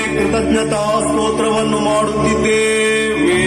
ಕೃತಜ್ಞತಾ ಸ್ತೋತ್ರವನ್ನು ಮಾಡುತ್ತಿದ್ದೇವೆ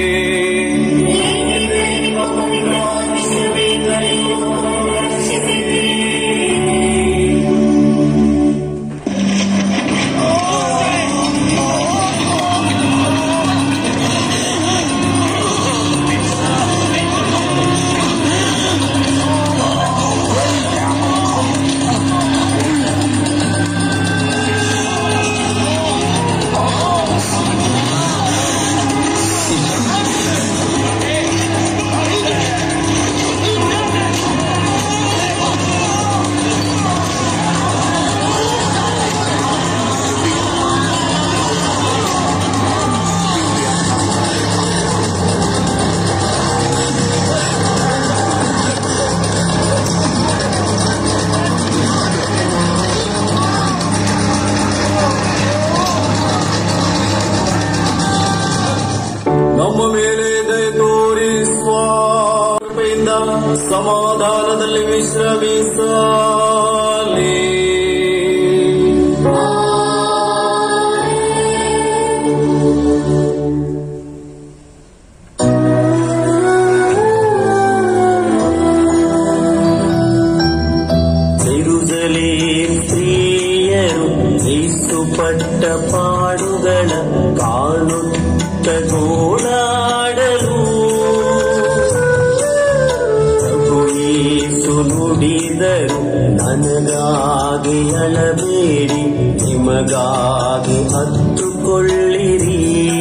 ನಮ್ಮ ಮೇಲೆ ದಯ ತೋರಿಸುವ ಕೃಪೆಯಿಂದ ಸಮಾಧಾನದಲ್ಲಿ ವಿಶ್ರಮಿಸಲಿ ತಿರುಗಲೇ ಸ್ತ್ರೀಯರು ಕ್ರಿಸ್ತು ಪಟ್ಟ ಪಾಡುಗಳ ಕಾಣುತ್ತ ಗೋಳಾಡಲು ಪ್ರಭು ಯೇಸು ನುಡಿದರು ನನಗಾಗಿ ಅಳಬೇಡಿ ನಿಮಗಾಗಿ ಹತ್ತುಕೊಳ್ಳಿರಿ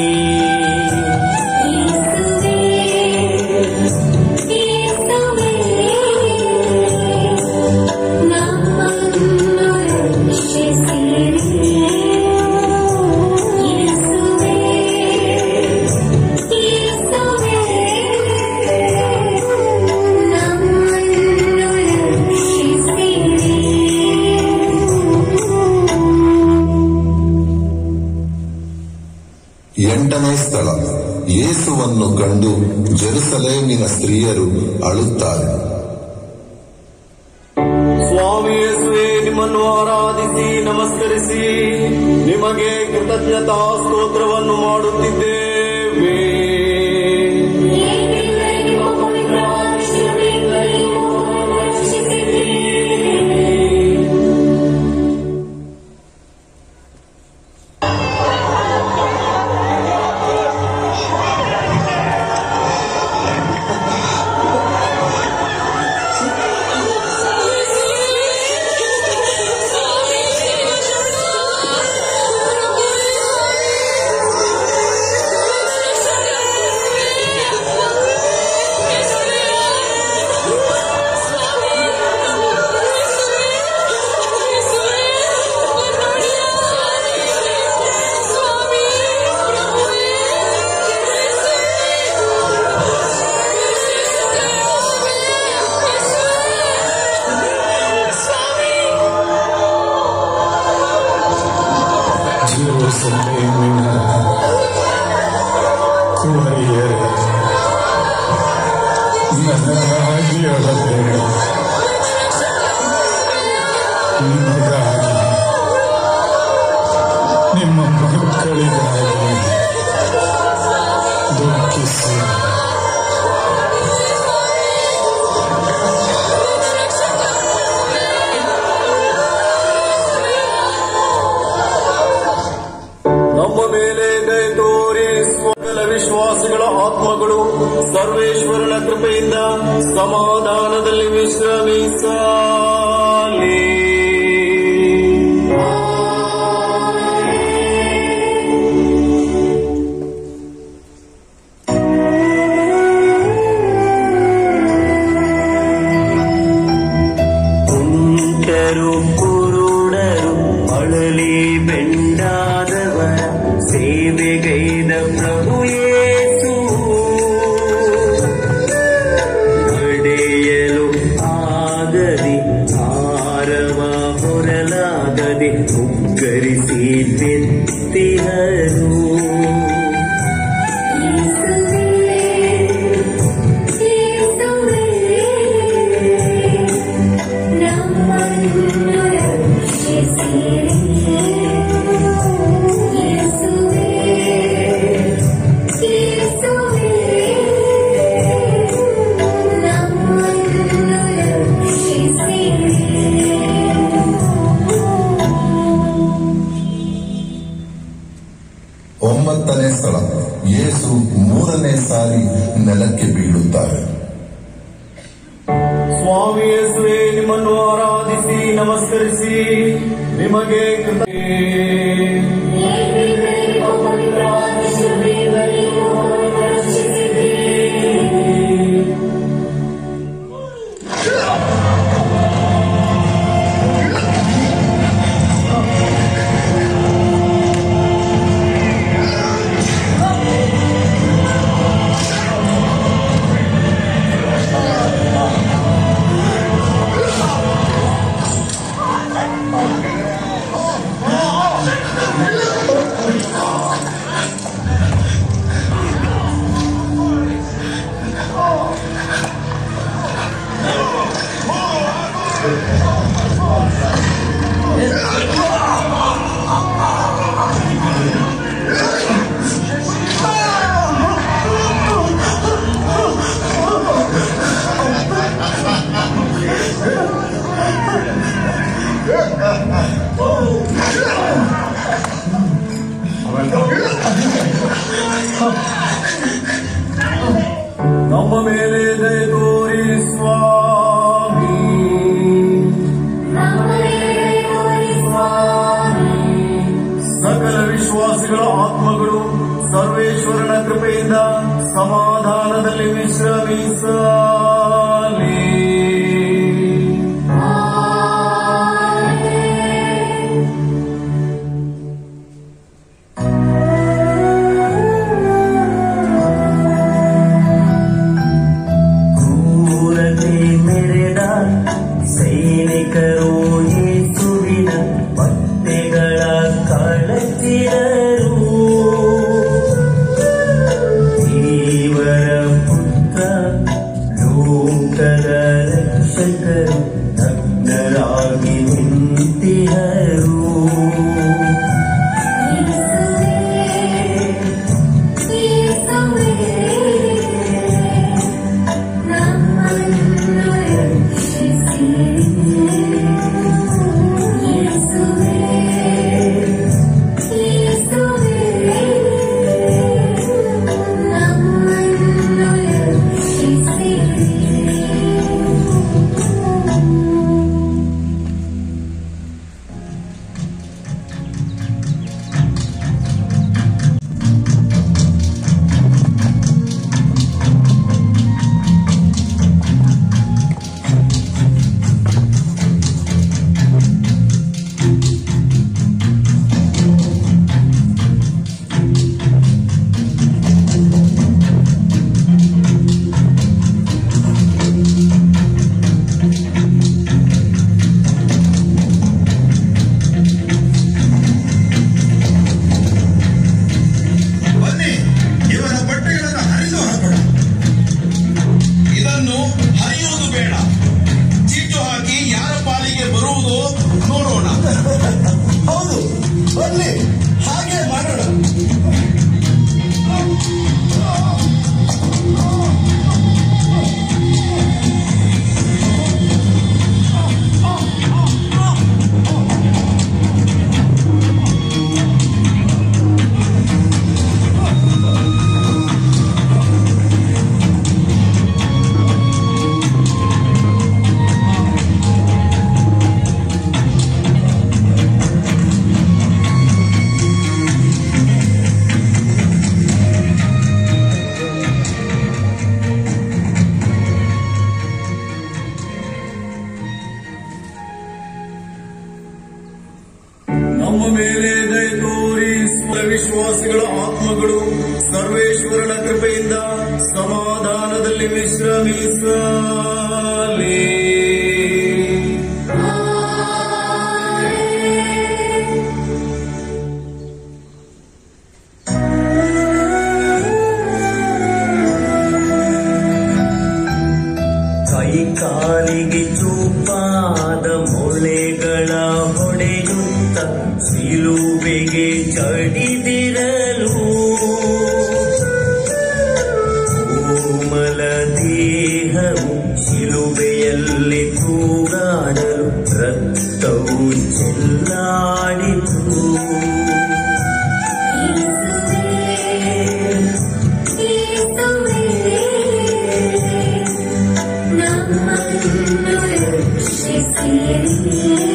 ಎಂಟನೇ ಸ್ಥಳ ಯೇಸುವನ್ನು ಕಂಡು ಜೆರುಸಲೇಮಿನ ಸ್ತ್ರೀಯರು ಅಳುತ್ತಾರೆ ಸ್ವಾಮಿ ಯೇಸುವೆ ನಿಮ್ಮನ್ನು ಆರಾಧಿಸಿ ನಮಸ್ಕರಿಸಿ ನಿಮಗೆ ಕೃತಜ್ಞತಾ ಸ್ತೋತ್ರವನ್ನು ಮಾಡುತ್ತಿದ್ದೇವೆ ಜೆರುಸಲೇಮಿನ ಕುವರಿಯರೇ ನನಗಾಗಿ ಅಳಬೇಡ ನಿಮಗಾಗಿ ನಿಮ್ಮ ಮಕ್ಕಳಿಗಾಗಿ ದುಃಖಿಸಿ ನಮ್ಮ ಮೇಲೆ ದಯ ತೋರಿಸುವ ವಿಶ್ವಾಸಿಗಳ ಆತ್ಮಗಳು ಸರ್ವೇಶ್ವರನ ಕೃಪೆಯಿಂದ ಸಮಾಧಾನದಲ್ಲಿ ವಿಶ್ರಮಿಸಲಿ ಕುಂಟರು ಕುರುಡರು ಅಳಲಿ ಬೆಂಡಾದವರ ಸೇವೆಗೈದ ಪ್ರಭು ಯೇಸು ನಡೆಯಲು ಆಗದಿ ಹಾರವ ಹೊರಲಾಗದೆ ಮುಗ್ಗರಿಸಿ ಬೆತ್ತಿಹರು ನಮ್ಮನ್ನು ರಕ್ಷಿಸಿರಿ ಒಂಬತ್ತನೇ ಸ್ಥಳ ಯೇಸು ಮೂರನೇ ಸಾರಿ ನೆಲಕ್ಕೆ ಬೀಳುತ್ತಾರೆ ಸ್ವಾಮಿ ಯೇಸುವೆ ನಿಮ್ಮನ್ನು ಆರಾಧಿಸಿ ನಮಸ್ಕರಿಸಿ ನಿಮಗೆ ಕೃತ ನಮ್ಮ ಮೇಲೆ ದಯ ತೋರಿ ಸ್ವಾಮಿ ಸಕಲ ವಿಶ್ವಾಸಿಗಳ ಆತ್ಮಗಳು ಸರ್ವೇಶ್ವರನ ಕೃಪೆಯಿಂದ ಸಮಾಧಾನದಲ್ಲಿ ವಿಶ್ರಮಿಸಲಿ ಕ್ರೂರತೆ ಮೆರೆದ ಸೈನಿಕರು ಯೇಸುವಿನ ಬಟ್ಟೆಗಳ ಕಳಚಿದರು ದೇವರ ಪುತ್ರ ಲೋಕದ ರಕ್ಷಕರು ನಗ್ನರಾಗಿ ನಿಂತಿಹರು ಬನ್ನಿ ಇವರ ಬಟ್ಟೆಗಳನ್ನು ಹರಿದು ಹಾಕೋಣ ಇದನ್ನು ಹರಿಯುವುದು ಬೇಡ ಚೀಟು ಹಾಕಿ ಯಾರ ಪಾಲಿಗೆ ಬರುವುದು ನೋಡೋಣ ಹೌದು ಬನ್ನಿ ಹಾಗೆ ಮಾಡೋಣ ನಮ್ಮ ಮೇಲೆ ದಯ ತೋರಿ ಸ್ವ ವಿಶ್ವಾಸಿಗಳ ಆತ್ಮಗಳು ಸರ್ವೇಶ್ವರನ ಕೃಪೆಯಿಂದ ಸಮಾಧಾನದಲ್ಲಿ ವಿಶ್ರಮಿಸಲಿ ಕೈ ಕಾಲಿಗೆ ಚೂಪಾದ ಮೊಳೆಗಳ ಹೊಡೆಯುತ್ತ ಶಿಲುಬೆಗೆ ಚಡಿದಿರಲು ಕೋಮಲ ದೇಹವು ಶಿಲುಬೆಯಲ್ಲಿ ತೂಗಾಡಲು ರಕ್ತವು ಚೆಲ್ಲಾಡಿತು ಯೇಸುವೇ ನಮ್ಮನ್ನು ರಕ್ಷಿಸಿರಿ